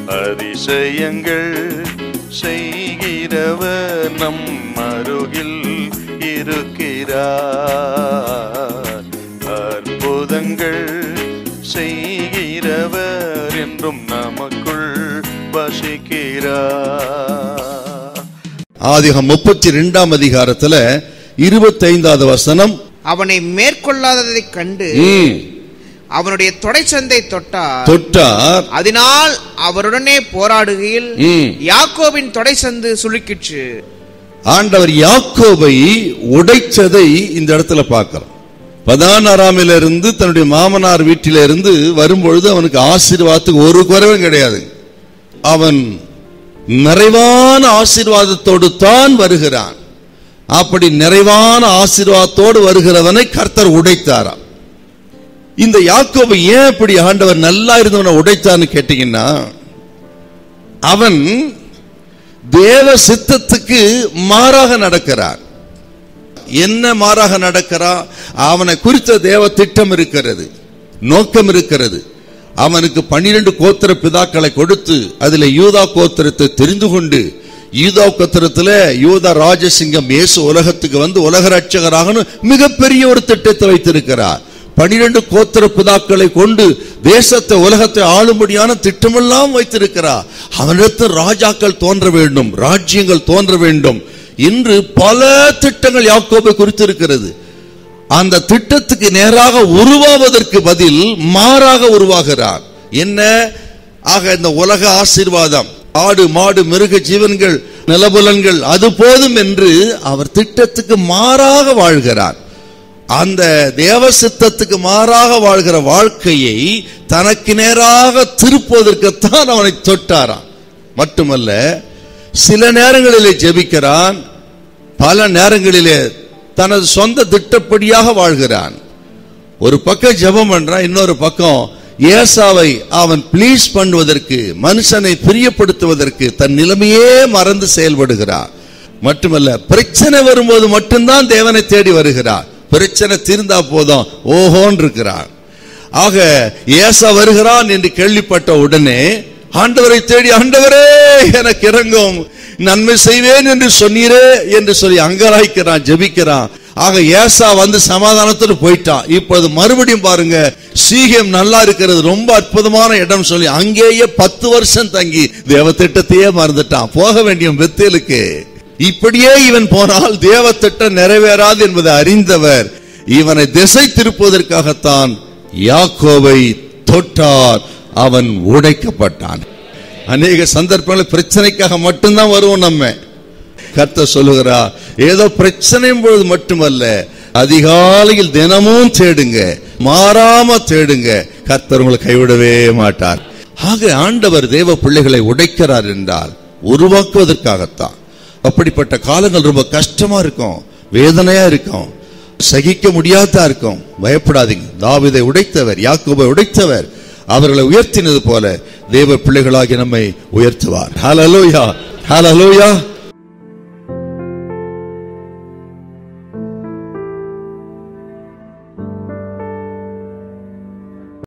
அதிசயங்கள் செய்கிறவர் நம் அருகில் இருக்கிறார் அற்புதங்கள் செய்கிறவர் என்றும் நமக்குள் வசிக்கிறார் ஆதிகம் முப்பத்தி ரெண்டாம் அதிகாரத்துல இருபத்தைந்தாவது வசனம் அவனை மேற்கொள்ளாததைக் கண்டு ம், அவனுடைய தொடைச்சந்தை தொட்டார் தொட்டார் அதனால் அவருடனே போராடுகையில் ம். யாக்கோபின் தொடைச்சந்து சுளுக்கிற்று ஆண்டவர் யாக்கோபை உடைச்சதை இந்த இடத்துல பார்க்கிறோம் பதானாராமில இருந்து தன்னுடைய மாமனார் வீட்டில இருந்து வரும்பொழுது அவனுக்கு ஆசீர்வாதத்துக்கு ஒரு குறைவும் கிடையாது அவன் நிறைவான ஆசீர்வாதத்தோடு தான் வருகிறான் அப்படி நிறைவான ஆசீர்வாதத்தோடு வருகிறவனை கர்த்தர் உடைத்தாராம் இந்த யாக்கோபை ஏன் இப்படி ஆண்டவர் நல்லா இருந்தவனை உடைத்தான்னு கேட்டீங்கன்னா அவன் தேவ சித்தத்துக்கு மாறாக நடக்கிறான் என்ன மாறாக நடக்கிறான் அவனை குறித்த தேவ திட்டம் இருக்கிறது நோக்கம் இருக்கிறது அவனுக்கு பன்னிரண்டு கோத்திர பிதாக்களை கொடுத்து அதுல யூதா கோத்திரத்தை தெரிந்து கொண்டு யூதா கோத்திரத்துல யூதா ராஜசிங்கம் இயேசு உலகத்துக்கு வந்து உலக ரட்சகராக மிகப்பெரிய ஒரு திட்டத்தை வைத்திருக்கிறார் பனிரெண்டு கோத்திர பிதாக்களை கொண்டு தேசத்தை உலகத்தை ஆளும்படியான திட்டமெல்லாம் வைத்திருக்கிறார் அவனிடத்தில் ராஜாக்கள் தோன்ற வேண்டும் ராஜ்யங்கள் தோன்ற வேண்டும் என்று பல திட்டங்கள் யாக்கோபை குறித்திருக்கிறது அந்த திட்டத்துக்கு நேராக உருவாவதற்கு பதில் மாறாக உருவாகிறார் என்ன ஆக இந்த உலக ஆசீர்வாதம் ஆடு மாடு மிருக ஜீவன்கள் நிலபுலன்கள் அது போதும் என்று அவர் திட்டத்துக்கு மாறாக வாழ்கிறார் அந்த தேவ சித்தத்துக்கு மாறாக வாழ்கிற வாழ்க்கையை தனக்கு நேராக திருப்புவதற்குத்தான் அவனை தொட்டாராம் மட்டுமல்ல சில நேரங்களிலே ஜெபிக்கிறான் பல நேரங்களிலே தனது சொந்த திட்டப்படியாக வாழ்கிறான் ஒரு பக்கம் ஜெபம் பண்றான் இன்னொரு பக்கம் ஏசாவை அவன் ப்ளீஸ் பண்ணுவதற்கு மனுஷனை பிரியப்படுத்துவதற்கு தன் நிலைமையே மறந்து செயல்படுகிறார் மட்டுமல்ல பிரச்சனை வரும்போது மட்டும்தான் தேவனை தேடி வருகிறார் பிரச்சனை தீர்ந்தா போதும் ஓஹோன்னு இருக்கிறார் ஆக ஏசா வருகிறான் என்று கேள்விப்பட்ட உடனே ஆண்டவரை தேடி ஆண்டவரே எனக்கு இறங்கும் நன்மை செய்வேன் என்று சொன்னீரே என்று சொல்லி அங்கலாய்க்கிறான் ஜெபிக்கிறான் ஆக ஏசா வந்து சமாதானத்தோடு போயிட்டான் இப்போது மறுபடியும் பாருங்க சீகம் நல்லா இருக்கிறது ரொம்ப அற்புதமான இடம் சொல்லி அங்கேயே பத்து வருஷம் தங்கி தேவ திட்டத்தையே மறந்துட்டான் போக வேண்டிய பெத்தேலுக்கு இப்படியே இவன் போனால் தேவ திட்டம் நிறைவேறாது என்பதை அறிந்தவர் இவனை திசை திருப்புவதற்காகத்தான் யாக்கோவை தொட்டார் அவன் உடைக்கப்பட்டான் அநேக சந்தர்ப்பங்களில் பிரச்சனைக்காக மட்டும்தான் வருவோம் நம்ம கர்த்தர் சொல்லுகிறா ஏதோ பிரச்சனையும் பொழுது மட்டுமல்ல அதிகாலையில் தினமும் தேடுங்க மாறாம தேடுங்க கர்த்தர் உங்களை கைவிடவே மாட்டார் ஆக ஆண்டவர் தேவ பிள்ளைகளை உடைக்கிறார் என்றால் உருவாக்குவதற்காகத்தான் அப்படிப்பட்ட காலங்கள் ரொம்ப கஷ்டமா இருக்கும் வேதனையா இருக்கும் சகிக்க முடியாதா இருக்கும் பயப்படாதீங்க தாவீதை உடைத்தவர் யாக்கோபை உடைத்தவர் அவர்களை உயர்த்தினது போல தேவ பிள்ளைகளாகி நம்மை உயர்த்துவார் ஹalleluya ஹalleluya